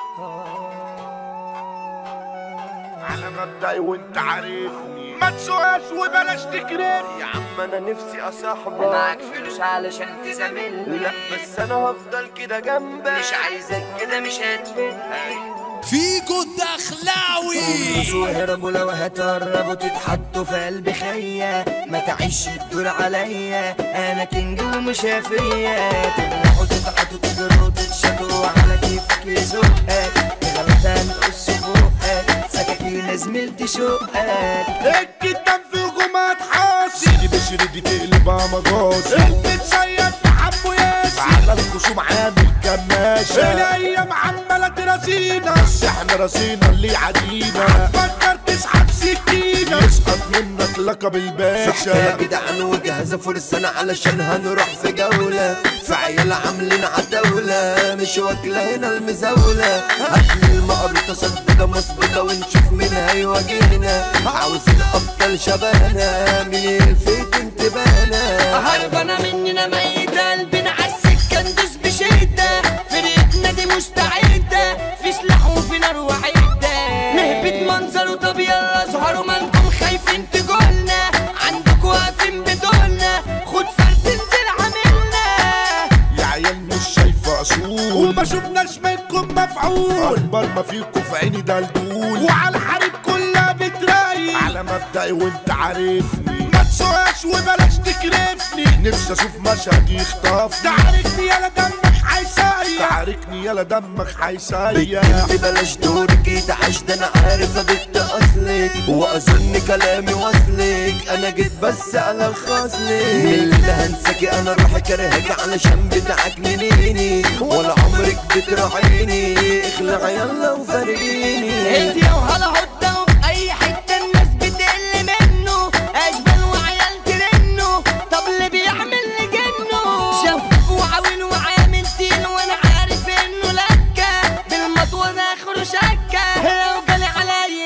على مبدأي وانت عارفني ما تسوقش وبلاش تكرهني يا عم انا نفسي اصاحبك معاك فلوس علشان تزاملني لا بس انا هفضل كده جنبك مش عايزك كده مش هتفيدني فيجو الدخلاوي بصوا هربوا لو هتقربوا تتحطوا في قلب خيا ما تعيش الدور عليا انا كينج ومش هفيا تبلعوا تتعطوا تجروا تتشطوا على كيفك يزقك غلط هنقص فوقك سكاكين زميلتي شقك الكتاب في هجومات حاسي سيدي بشري دي تقلبها مجاز بتسيد محمو ياسي على الخصوم عامل كماشة الايام عمالة تراسينا بس احنا راسينا اللي عدينا فكر تسحب سكينة يسقط منك لقب يا الباشا جدعان وجهزوا فرسانة علشان هنروح في جولة في عيال عاملين عتاولة مش واكلة هنا المزاولة هاتلي المقر تصدق مسبقة ونشوف مين هيواجهنا عاوزين أبطال شبهنا مين الفيت انتباهنا هربانة مننا ميتة قلبنا عالسكة ندوس بشدة فرقتنا دي مستعدة في سلاح وفي نار وعدة نهبط منظر طب يلا اظهروا مالكم خايفين تجولنا عندكوا واقفين بدولنا خد فرد انزل عاملنا يا عيال مش شايفة أصول وما شفناش منكم مفعول أكبر ما فيكم في عيني ده الدول وعلى الحريم كلها بترايق على مبدأي وانت عارفني ما تسوقش وبلاش تكرفني نفسي أشوف مشهد يخطف تعاركني يالا دمك حيسايق تعاركني يالا دمك حيسايق بنت بلاش دورك يتعش ده انا عارفة بنت اصلك واظن كلامي وصلك انا جيت بس على خاصلك من اللي هنساكي انا روحي كرهك علشان بتعكنيني ولا عمرك بتراعيني اخلع يلا وفارقيني هدي وهلا هدى وفي اي حته الناس بتقل منه اشبال وعيال ترنه طب اللي بيعمل لجنه شفاف وعاون وعامل تين وانا عارف انه لكه بالمطوه ده اخره شكه لو جالي على اي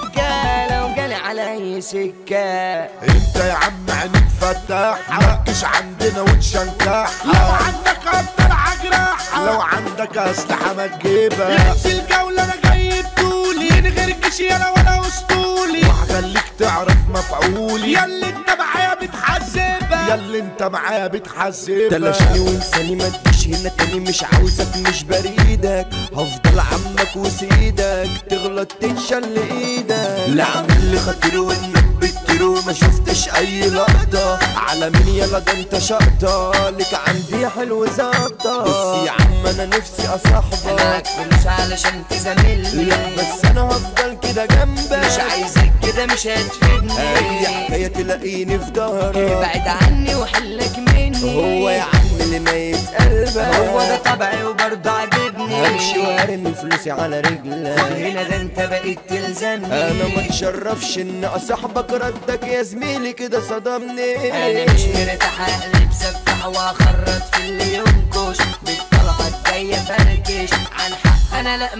سكه لو جالي على اي سكه انت يا عم عينيك فتاح ركش عندنا وتشنكح لو عندك ابطال عجراحة لو عندك اسلحة ما تجيبها نفس الجولة انا جاي بطولي من غير جيش يلا ولا اسطولي وهخليك تعرف مفعولي ياللي انت معايا بتحذبها ياللي انت معايا بتحذبها تلاشني وانساني ما تجيش هنا تاني مش عاوزك مش بريدك هفضل عمك وسيدك تغلط تتشل ايدك لا عامل لي خاطر وانك بتطير ما شفتش اي لقطة على مين يلا ده انت شقطة لك عندي حلو زقطة بص يا عم انا نفسي اصاحبك معاك فلوس علشان تزاملني لا بس انا هفضل كده جنبك مش عايزك كده مش اي هتفيدني حكاية تلاقيني في ظهرك ابعد عني وحلك مني هو يا عم اللي ميت قلبك هو ده طبعي وبرضه عاجبني همشي وارمي فلوسي على رجلك هنا ده انت بقيت تلزمني انا ما اتشرفش ان اصاحبك ردك يا زميلي كده صدمني انا مش مرتاح اقلب سفاح واخرط في اللي ينكش بالطلقه الجايه فركش عن حق انا لا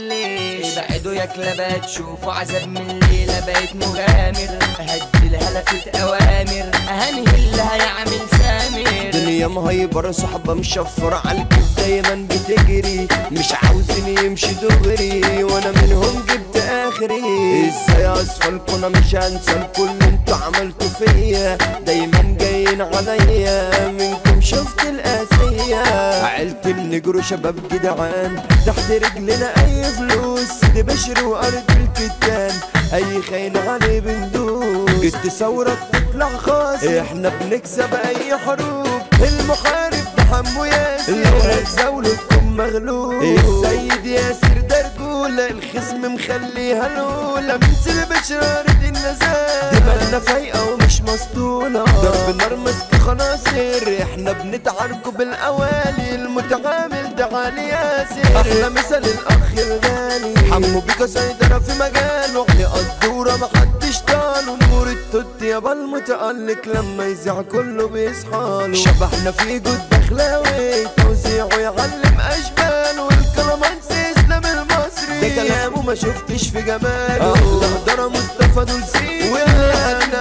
محلش ابعدوا يا كلابات شوفوا عذاب من ليله بقيت مغامر هدي لهلفة اوامر هنهلها يا عامل سامر دنيا مهيبر صحبة مشفرة عالكيف دايما بتجري مش عاوزين يمشي دغري وانا منهم جبت اخري ازاي اصفلكوا انا مش هنسى كل اللي انتوا عملتوا فيا دايما جايين عليا منكم شفت القاسية عيلتي النجرو شباب جدعان تحت رجلنا اي فلوس دي بشر وارض الكتان اي خاين عليه بندوس جد ثورة تطلع خاص احنا بنكسب اي حروب المحارب ده حمو ياسر لو هتزاوله تكون مغلوب السيد ياسر ده رجولة الخصم مخليها الاولى من سلب شرارة النزال دماغنا فايقة ومش مسطولة ضرب نار مسك خناصر احنا بنتعاركوا بالاوالي المتعامل ده علي ياسر احلى مثل الاخ الغالي حمو بيكا سيطرة في مجاله علي الدورة محدش طاله نور التوت يابا المتألق لما يزيع كله بيصحاله شبحنا في جود دخلاوي توزيعه يعلم اشبال والكلام اسلام المصري ده كلامه ما شفتش في جماله احلى هدرة مصطفى دول سيدي واللي